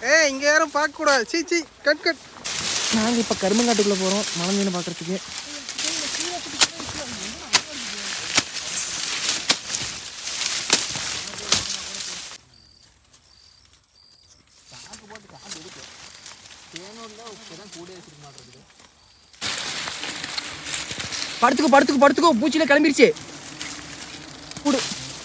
ஏய் இங்க யாரும் பார்க்க கூடாது சீ சீ கட் கட் நாங்கள் இப்போ கரும்பங்காட்டுக்குள்ளே போகிறோம் மலை மீன் பார்க்குறதுக்கு படுத்துக்கோ படுத்துக்கோ படுத்துக்கோ பூச்சியில் கிளம்பிருச்சு கூடு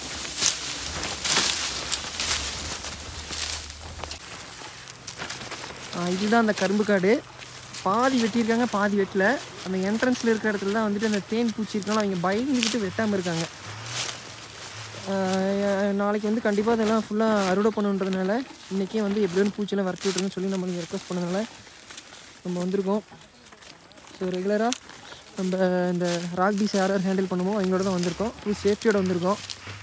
ஆ, இதுதான் அந்த கரும்பு காடு பாதி வெட்டியிருக்காங்க பாதி வெட்டல அந்த என்ட்ரன்ஸில் இருக்கிற இடத்துல தான் வந்துட்டு அந்த தேன் பூச்சி இருக்காங்க அவங்க பயந்துக்கிட்டு வெட்டாமல் இருக்காங்க ஆ, நாளைக்கு வந்து கண்டிப்பாக அதெல்லாம் ஃபுல்லாக அறுவடை பண்ணுன்றதுனால இன்றைக்கே வந்து எப்படியும் பூச்சியெல்லாம் வரட்டி விட்டுருன்னு சொல்லி நம்ம நீங்கள் ரெக்வஸ்ட் பண்ணதுனால நம்ம வந்திருக்கோம் ஸோ ரெகுலராக நம்ம இந்த ராக் பீஸ் யார் யார் ஹேண்டில் பண்ணுமோ அவங்களோட தான் வந்திருக்கோம் ஃபுல் சேஃப்டியோட வந்திருக்கோம்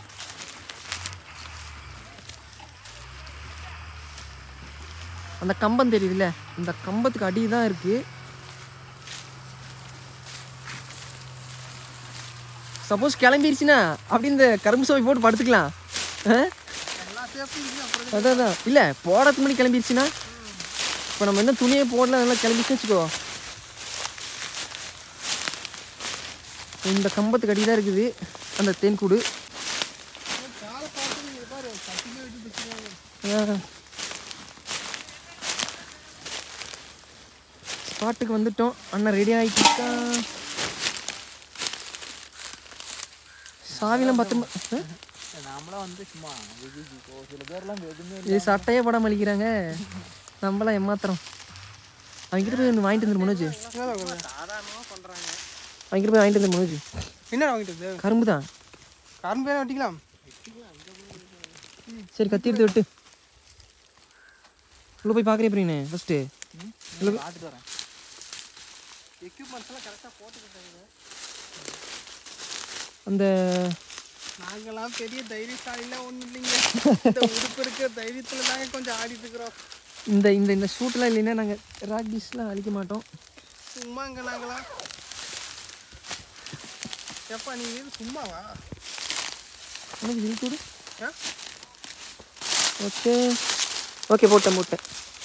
அந்த கம்பம் தெரியுதுல்ல இந்த கம்பத்துக்கு அடி தான் இருக்குது சப்போஸ் கிளம்பிருச்சுன்னா அப்படி இந்த கரும்பு சோவை போட்டு படுத்துக்கலாம் ஆ? அதான் அதான் இல்லை போடுறதுக்கு முன்னாடி கிளம்பிருச்சுன்னா இப்போ நம்ம என்ன துணியை போடல நல்லா கிளம்பிச்சு வச்சுக்கோ இந்த கம்பத்துக்கு அடி தான் இருக்குது அந்த தேன்கூடு ஆ. ஸ்பாட்டுக்கு வந்துட்டோம் அண்ணன் ரெடி ஆகிட்டு இருக்கா சாவிலாம் பத்திரமா ஆ? நாமளாம் வந்து சும்மா சில பேர்லாம் எதுவுமே இது சட்டையே போடாம அழிக்கிறாங்க நம்மளாம் ஏமாத்துறோம் அவங்ககிட்ட போய் ஒன்று வாங்கிட்டு வந்துரு மனோஜ் சாதாரணமாக பண்றாங்க அவங்ககிட்ட போய் வாங்கிட்டு வந்துரு மனோஜ் என்ன வாங்கிட்டு வந்து கரும்பு தான் கரும்பு வேணா வெட்டிக்கலாம் சரி கத்தி எடுத்து விட்டு உள்ள போய் பார்க்குறே பிரியனே ஃபஸ்ட்டு பார்த்துட்டு வரேன் எக்யூப்மெண்ட்ஸ் எல்லாம் கரெக்டாக போட்டுக்கிட்டாங்க அந்த நாங்கெல்லாம் பெரிய தைரியசாலிலாம் ஒன்றும் இல்லைங்க இந்த உடுப்பு இருக்கிற தைரியத்தில் தாங்க கொஞ்சம் ஆடிட்டு இருக்கிறோம் இந்த இந்த இந்த ஷூட்லாம் இல்லைன்னா நாங்கள் ராக் பீஸ்லாம் அழிக்க மாட்டோம் சும்மாங்க நாங்களாம் எப்பா நீ இது சும்மாவா உனக்கு விரித்து விடு ஆ? ஓகே ஓகே போட்டேன் போட்டேன்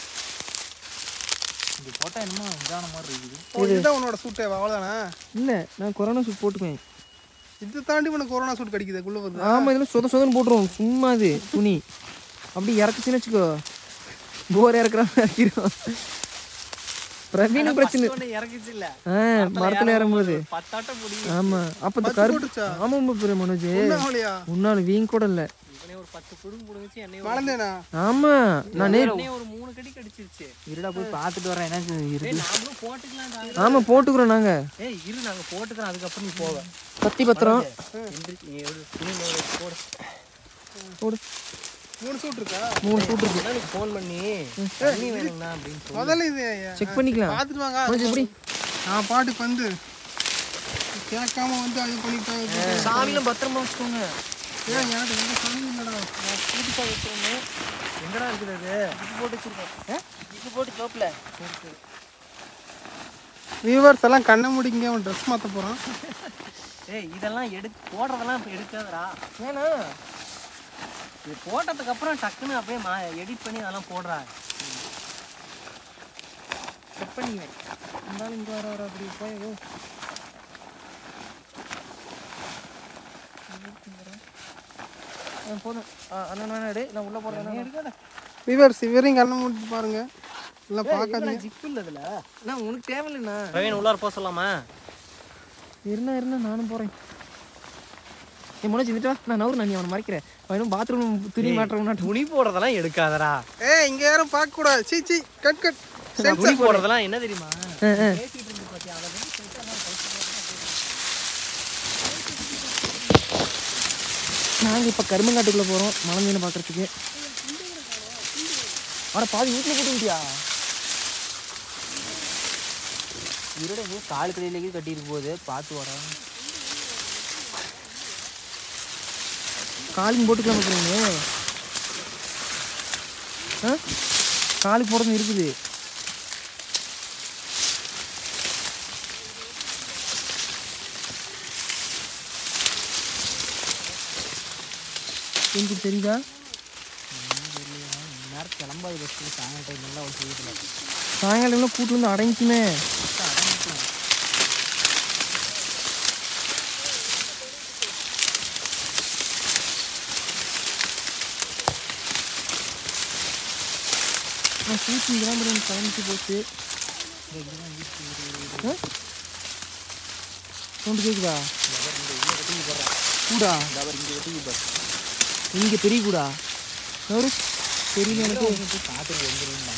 இது போட்டால் என்னமோ இதான மாதிரி இருக்குது ஓ இதுதான் உன்னோட சூட்டேவா அவ்வளோதானே இல்லை நான் கொரோனா சூட் போட்டுக்குவேன் இது தாண்டி உனக்கு கொரோனா சூட் கிடைக்குது குள்ள வருது ஆமாம் இதெல்லாம் சொத சொதன்னு போட்டுருவோம் சும்மா அது துணி அப்படி இறக்குச்சுன்னு வச்சுக்கோ போர் இறக்குற மாதிரி இறக்கிடும் பிரவீன் பிரச்சனை இறக்குச்சு இல்ல ஆ மரத்தில் ஏறும்போது பத்தாட்டம் முடி ஆமாம் அப்போ இந்த பத்து கருப்பு போட்டுச்சா? ஆமாம் பெரிய மனோஜ் ஒன்றாவலையா உன்னால வீங்க கூட இல்லை இவனே ஒரு பத்து புடுங்க புடுங்கிச்சு என்னைய வளர்ந்தேனா ஆமாம் நான் நே என்னைய ஒரு மூணு கடி கடிச்சிருச்சு இருடா போய் பார்த்துட்டு வரேன் எனக்கு இருக்கு நாமளும் போட்டுக்கலாம் ஆமாம் போட்டுக்கிறோம் நாங்கள் ஏய் இரு நாங்க போட்டுக்கிறோம் அதுக்கப்புறம் நீ போவ கத்தி பத்திரம் எந்திரிச்சு நீ எடு துணி மேல வச்சு போடு போடு மூணு சூட் இருக்கா மூணு சூட் இருக்கு எனக்கு ஃபோன் பண்ணி தண்ணி வேணுங்கண்ணா அப்படின்னு சொல்லி முதல்ல இது செக் பண்ணிக்கலாம் பார்த்துட்டு வாங்க மனோஜ் எப்படி நான் பாட்டுக்கு வந்து கேட்காம வந்து அது பண்ணிட்டாங்க சாவிலாம் பத்திரமா வச்சுக்கோங்க ஏன் எனக்கு எந்த சமயம் இல்லைடா புதுசாக வச்சுருங்க எங்கடா இருக்குது அது இது போட்டு வச்சிருக்கோம் இது போட்டு சோப்பில் வியூவர்ஸ் எல்லாம் கண்ணை முடிங்க அவன் ட்ரெஸ் மாற்ற போகிறான் ஏய் இதெல்லாம் எடு போடுறதெல்லாம் இப்போ எடுக்காதடா ஏன்னா இது போட்டதுக்கு அப்புறம் டக்குன்னு அப்படியே மா எடிட் பண்ணி அதெல்லாம் போடுறா கட் பண்ணிக்குவேன் இருந்தாலும் இங்கே வர வர அப்படி போய் ஓ. ஆ, போதும் ஆ, அண்ணன் வேணா எடு நான் உள்ளே போகிறேன் வியூவர்ஸ் இவரையும் கண்ணை மூடிட்டு பாருங்க எல்லாம் பார்க்காதீங்க ஜிப்பு இல்லை இதில் நான் உனக்கு தேவையில்லைண்ணா பிரவீன் உள்ளார போக சொல்லாமா இருந்தா இருந்தா நானும் போகிறேன் என் முன்னாடி இருந்துட்டு வா நான் நவரு நான் நீ அவனை மறைக்கிறேன் அவனும் பாத்ரூம் துணி மாட்டுறவனா துணி போடுறதெல்லாம் எடுக்காதடா ஏய் இங்க யாரும் பார்க்க கூடாது சீ சீ கட் கட் துணி போடுறதெல்லாம் என்ன தெரியுமா நாங்கள் இப்போ கருமங்காட்டுக்குள்ளே போகிறோம் மலை மீனை பார்க்குறதுக்கு அட பாதி வீட்டில் போட்டுக்கிட்டியா இருட கால் கடையிலேயே கட்டிட்டு போகுது பார்த்து வர காலுக்கு போட்டுக்கலாம் பார்க்குறீங்க ஆ காலுக்கு போடுறது இருக்குது எனக்கு தெரியுதா நேரம் கிளம்பாது சாயங்கால டைம்லாம் ஒரு செய்யல சாயங்காலம்லாம் கூட்டு வந்து அடங்கிக்குமே பூச்சி இதெல்லாம் முடியும் பயணிச்சு போச்சு சவுண்டு கேக்குதா கூடா இங்க பெரிய கூடா எவரு தெரியல எனக்கு காற்று வந்துடும்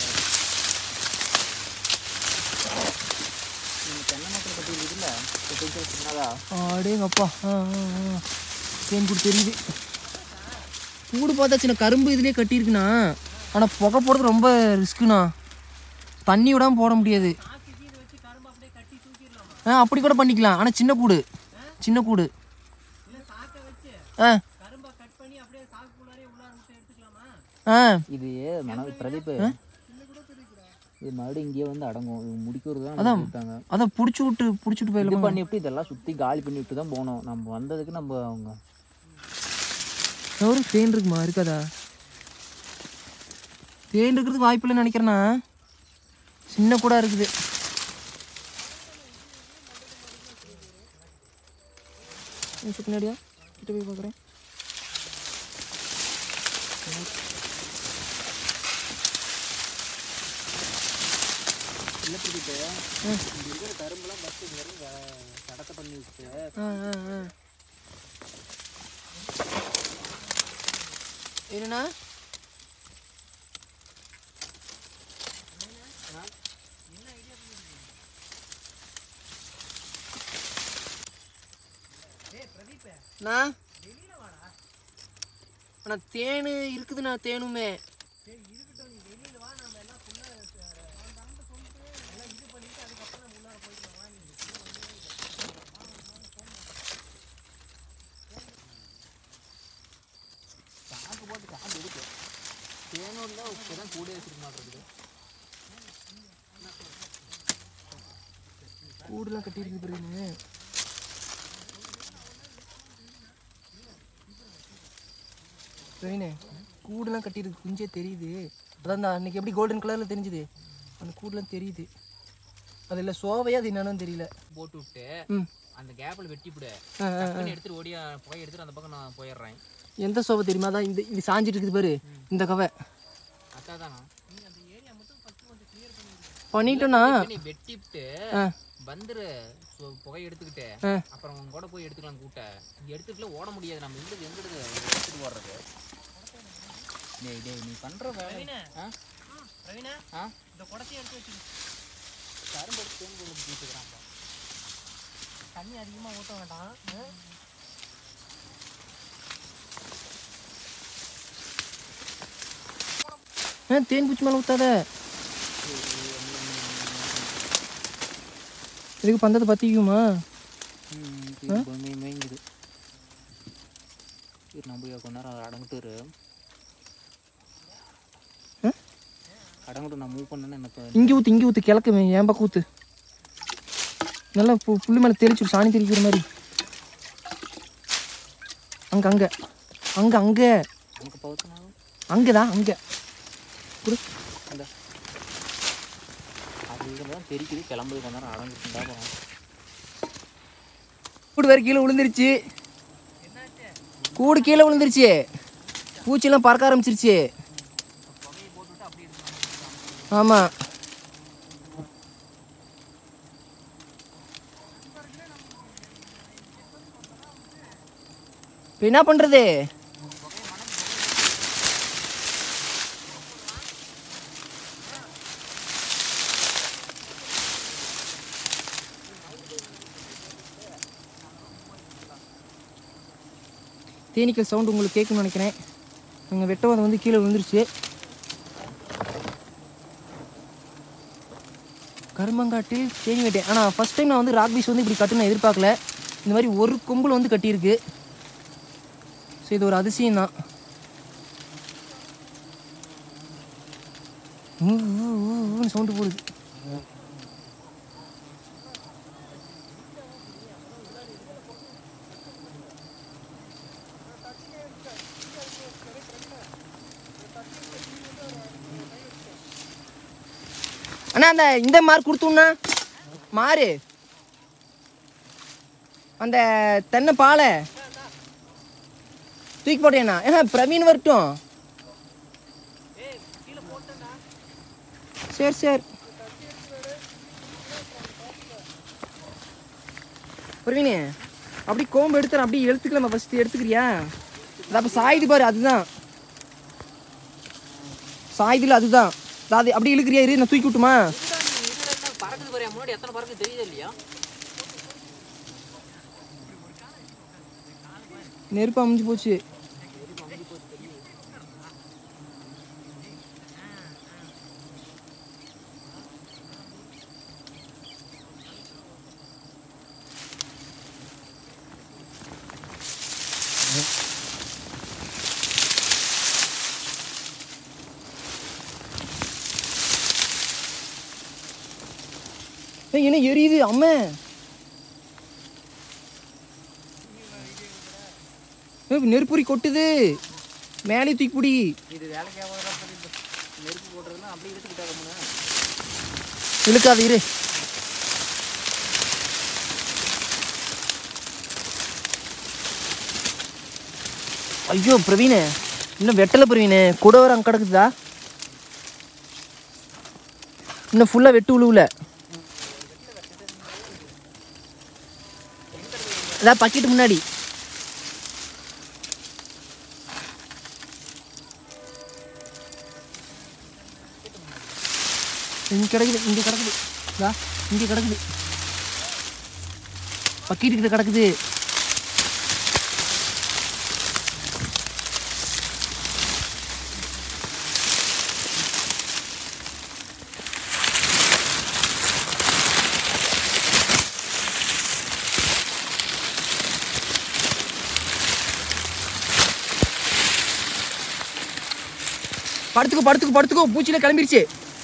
தென்னை மரத்தில் கட்டி இருக்குல்ல கொஞ்சம் சின்னதா அடேங்கப்பா ஆ ஆ ஆ தேன் கூடு தெரியுது கூடு பார்த்தா சின்ன கரும்பு இதுலேயே கட்டியிருக்குண்ணா ஆனால் புகை போடுறது ரொம்ப ரிஸ்க்குண்ணா தண்ணி விடாமல் போட முடியாது ஆ அப்படி கூட பண்ணிக்கலாம் ஆனால் சின்ன கூடு சின்ன கூடு ஆ ஆ இது மன பிரதீப் இது மறுபடியும் இங்கேயே வந்து அடங்கும் இது முடிக்கிறது தான் அதான். விட்டாங்க அதான் பிடிச்சி விட்டு பிடிச்சி விட்டு இது போயிடலாம் பண்ணி விட்டு இதெல்லாம் சுற்றி காலி பண்ணி விட்டு தான் போனோம் நம்ம வந்ததுக்கு நம்ம அவங்க ஒரு தேன் இருக்குமா இருக்காதா தேன் இருக்கிறதுக்கு வாய்ப்பு இல்லைன்னு நினைக்கிறேண்ணா சின்ன கூட இருக்குது நிமிஷம் பின்னாடியா கிட்ட போய் பார்க்குறேன் இல்லை பிரதீப் இங்க இருக்கிற கரும்புலாம் ஃபஸ்ட்டு வெறும் கடத்தை பண்ணி வச்சுட்டு ஆ ஆ ஆ என்னண்ணா அண்ணா அண்ணா தேனு இருக்குதுண்ணா தேனுமே சாக்கு போட்டு காம்பு இருக்கு தேனும் இல்லை இப்போ தான் கூட வச்சிருக்க மாட்டேங்குது கூடுலாம் கட்டியிருக்கு பிறகு பிரவீனே கூடுலாம் கட்டியிருக்கு குஞ்சே தெரியுது அதான் அந்த அன்னைக்கு எப்படி கோல்டன் கலரில் தெரிஞ்சுது அந்த கூடுலாம் தெரியுது அது இல்லை சோவையா அது என்னன்னு தெரியல போட்டு விட்டு ம் அந்த கேப்பில் வெட்டிவிடு ஆ, ஆ. டக்குன்னு எடுத்துட்டு ஓடியா புகை எடுத்துட்டு அந்த பக்கம் நான் போயிடுறேன் எந்த சோவை தெரியுமா அதான் இந்த இது சாஞ்சிட்டு இருக்குது பாரு இந்த கவை அக்கா தானா பண்ணிட்டோண்ணா நீ வெட்டிவிட்டு ஆ வந்துரு சு- புகை எடுத்துக்கிட்டு ஆ. அப்புறம் உங்க கூட போய் எடுத்துக்கலாம் கூட்ட இங்க எடுத்துட்டுல ஓட முடியாது நம்ம எங்க எங்கிட்டு எடுத்துட்டு ஓடுறது டேய் டேய் நீ பண்ற வேலை ஆ? ஆ? இந்த குடத்தையும் எடுத்து வச்சு கரும்பு எடுத்து தேன் கொண்டு வந்து வீட்டுக்கிறான்ப்பா. தண்ணி அதிகமாக ஊற்ற வேண்டாம் ஆ தேன் பூச்சி மேலே ஊற்றாத இதுக்கு பந்தத்தை பற்றிக்குமா ம், இது மே- மேய்ங்குது சரி நம்ம போய் கொஞ்ச நேரம் அதை அடங்கிட்டு இரு. ஆ? அடங்கிட்டு நான் மூவ் பண்ணேன்னு எனக்கு இங்கே ஊற்று இங்கே ஊற்று கிழக்கு என் பக்கம் ஊற்று நல்லா பு புல்லு மேலே தெளிச்சு சாணி தெளிக்கிற மாதிரி அங்கே அங்கே அங்கே அங்கே நமக்கு பவுத்தனா அங்கே தான் அங்கே கொடு அந்த அது இதில் தான் தெரிக்குது கிளம்புது கொஞ்ச நேரம் அடங்கிட்டு இருந்தா போகிறோம் கூடு வேறு கீழே விழுந்துருச்சு கூடு கீழே விழுந்துருச்சு பூச்சியெல்லாம் பறக்க ஆரம்பிச்சிருச்சு ஆமாம் இப்போ என்ன பண்ணுறது தேனீக்கள் சவுண்டு உங்களுக்கு கேட்கும்னு நினைக்கிறேன் நாங்கள் வெட்டவதை வந்து கீழே விழுந்துருச்சு கரும்பங்காட்டு தேனி வெட்டேன் ஆனால் ஃபஸ்ட் டைம் நான் வந்து ராக் பீஸ் வந்து இப்படி கட்டு நான் எதிர்பார்க்கல இந்த மாதிரி ஒரு கொம்பில் வந்து கட்டியிருக்கு ஸோ இது ஒரு அதிசயம் தான் சவுண்டு போடுது அண்ணா அந்த இந்த மார்க் கொடுத்துண்ணா மாறு அந்த தென்னை பாலை தூக்கி போட்டேண்ணா ஏன்னா பிரவீன் வரட்டும் சரி சரி பிரவீனே அப்படி கோம்பு எடுத்துறேன் அப்படியே எடுத்துக்கலாமா ஃபஸ்ட்டு எடுத்துக்கிறியா அது அப்போ சாயுது பாரு அதுதான் சாயுதுல அதுதான் அது அப்படி இழுக்கிறியா இரு நான் தூக்கி விட்டுமா பறக்குது பாரு என் முன்னாடி எத்தனை பறக்குது தெரியுது இல்லையா நெருப்பு அமைஞ்சு போச்சு ஏய், என்ன எரியுது அம்மா ஏய், நெருப்புரி கொட்டுது மேலே தூக்கி பிடி இது வேலைக்கு ஆகாத நெருப்பு போடுறதுன்னா அப்படியே இழுத்துக்கிட்டாங்க இழுக்காது இரு ஐயோ பிரவீனு இன்னும் வெட்டலை பிரவீனு கூட வர அங்கே கிடக்குதா இன்னும் ஃபுல்லாக வெட்டு உழுவுல அதான் பக்கெட்டு முன்னாடி இங்கே கிடக்குது இங்கே கிடக்குது இதா இங்கே கிடக்குது பக்கெட்டு கிட்ட கிடக்குது படுத்துக்கோ படுத்துக்கோ படுத்துக்கோ பூச்சியில கிளம்பிருச்சு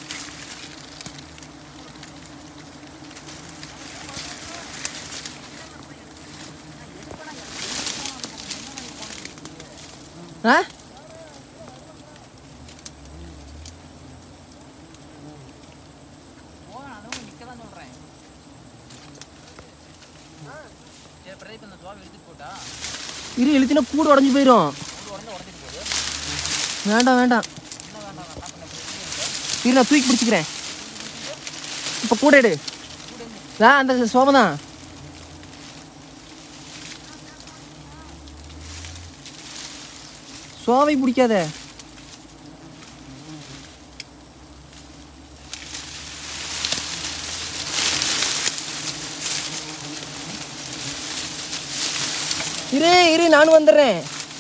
ஆ போவேன் அதுவும் நிற்க தான் சொல்கிறேன் சரி பிரதீப் இந்த சுவாமி எடுத்துட்டு போட்டா இரு இழுத்தினா கூட உடஞ்சி போயிடும் கூட உடனே உடச்சிட்டு போகுது வேண்டாம் வேண்டாம் என்ன வேண்டாம் நான் என்ன பண்ண இரு நான் தூக்கி பிடிச்சிக்கிறேன் இப்போ கூட எடு ஆ அந்த சோபை தான் சோவை பிடிக்காத இரு இரு நானும் வந்துடுறேன்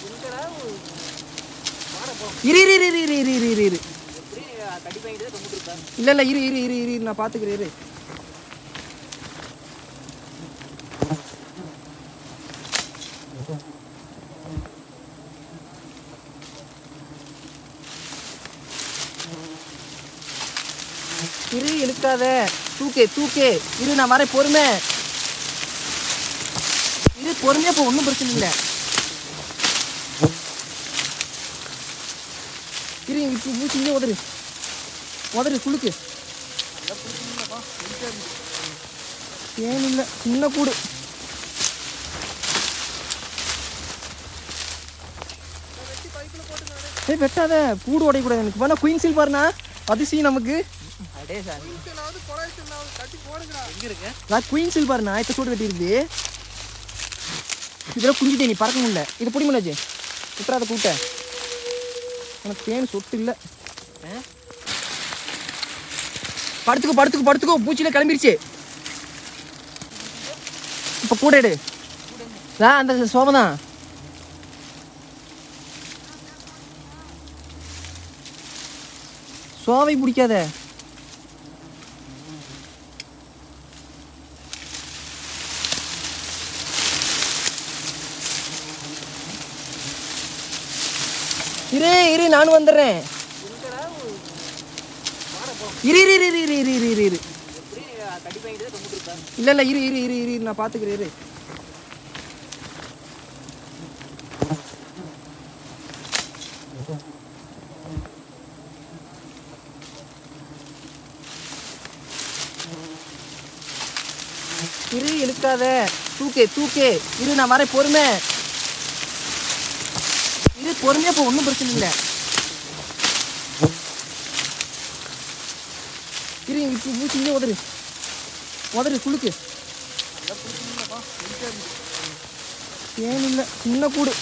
இரு இரு இரு இரு இரு இரு இரு இரு எப்படி கடி வாங்கிட்டு தொங்கிட்டு இருப்பேன் இல்ல இல்ல இரு இரு இரு இரு இரு, நான் பாத்துக்கிறேன் இரு இரு இழுக்காத தூக்கே தூக்கே இரு நான் வரேன் பொறுமை இரு பொறுமையா போ ஒன்றும் பிரச்சனை இல்லை இரு இப்போ பூச்சி இங்கே உதறு உதறு குளுக்கு ஏன் இல்லை சின்ன கூடு ஏய் வெட்டாத கூடு உடையக்கூடாது எனக்கு வேணா குயின் சில் பாருண்ணா அதிசயம் நமக்கு அடே சாமி குயின்சலாவது கொலாய்ச்சலாவது கட்டி போடுங்கடா எங்கே இருக்கு நான் குயின் சில் பாருண்ணா இத்த சூடு வெட்டியிருக்கு இதெல்லாம் குஞ்சுட்டே நீ பறக்க முடியல இது பிடி முடியாச்சு விட்டுறாத கூட்ட எனக்கு தேன் சொட்டு இல்லை படுத்துக்கோ படுத்துக்கோ படுத்துக்கோ பூச்சியில கிளம்பிருச்சு இப்போ கூட எடு ஆ அந்த சோபை தான் சோவை பிடிக்காத இரு இரு நானும் வந்துடுறேன் இரு இரு இரு இரு இரு இரு இரு இரு எப்படி கடி வாங்கிட்டு தொங்கிட்டு இருப்பேன் இல்ல இல்ல இரு இரு இரு இரு நான் பாத்துக்கிறேன் இரு இரு இழுக்காத தூக்கு தூக்கு இரு நான் வரேன் பொறுமை இரு பொறுமையா போ ஒன்றும் பிரச்சனை இல்லை இரு இப்போ மூச்சு இங்கே உதறு உதறு குளுக்கு ஏன் இல்லை சின்ன கூடு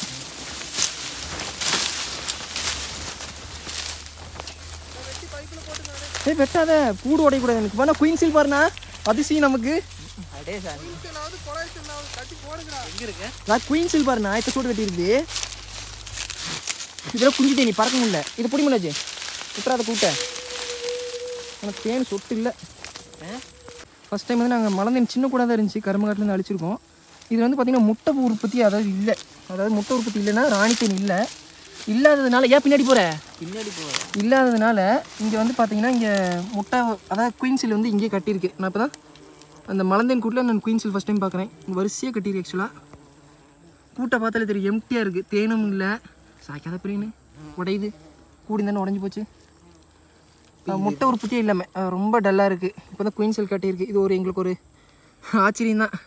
ஏய் வெட்டாத கூடு உடையக்கூடாது எனக்கு வேணா குயின் சீல் பாருண்ணா அதிசயம் நமக்கு அடே சார் குயின்சலாவது குழாய்ச்சலாவது கட்டி போடுங்கடா எங்க இருக்கு நான் குயின் சீல் பாருண்ணா இப்போ சூடு வெட்டியிருக்கு இதெல்லாம் குஞ்சுட்டே நீ பறக்க முடியல இது பிடி முடியாச்சு விட்டுறாத கூட்ட எனக்கு தேன் சொட்டு இல்லை ஃபஸ்ட் டைம் வந்து நாங்கள் மலந்தேன் சின்ன கூட தான் இருந்துச்சு கரும்புகாட்டிலேருந்து அழிச்சிருக்கோம் இது வந்து பார்த்திங்கன்னா முட்டை உற்பத்தி அதாவது இல்லை அதாவது முட்டை உற்பத்தி இல்லைன்னா ராணி தேன் இல்லை இல்லாததுனால ஏன் பின்னாடி போகிற பின்னாடி போ இல்லாததுனால இங்கே வந்து பார்த்தீங்கன்னா இங்கே முட்டை அதாவது குயின் சீல் வந்து இங்கேயே கட்டியிருக்கு நான் இப்போ தான் அந்த மலந்தேன் கூட்டில் நான் குயின் சீல் ஃபஸ்ட் டைம் பார்க்குறேன் வரிசையாக கட்டியிருக்கு ஆக்சுவலாக கூட்டை பார்த்தாலே தெரியும் எம்டியாக இருக்குது தேனும் இல்லை சாய்க்காத பிரியுன்னு உடையுது கூடி தானே உடஞ்சி போச்சு அஹ் முட்டை உற்பத்தியே இல்லாமல் அஹ் ரொம்ப டல்லாக இருக்குது இப்போ தான் குயின் சீல் கட்டியிருக்கு இது ஒரு எங்களுக்கு ஒரு ஆச்சரியம் தான்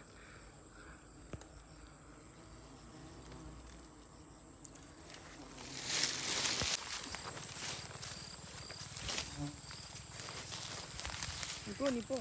நிப்போ நிப்போ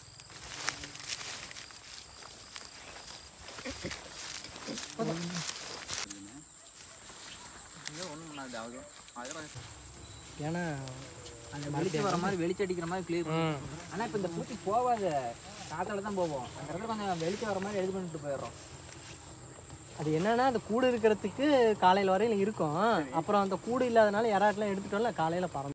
ஒன்றும் பண்ணாது ஆகும் அதெல்லாம் ஏன்னா அந்த வெளிச்சம் வர மாதிரி வெளிச்சம் அடிக்கிற மாதிரி கிளியர் ஆனால் இப்போ இந்த பூச்சி போகாது காத்தால தான் போவோம் அந்த இடத்துல கொஞ்சம் வெளிச்சம் வர மாதிரி எழுதி பண்ணிட்டு போயிடுறோம் அது என்னன்னா அந்த கூடு இருக்கிறதுக்கு காலையில் வரையில இருக்கும் அப்புறம் அந்த கூடு இல்லாதனால யாராட்டெல்லாம் எடுத்துட்டோம்ல காலையில் பறந்து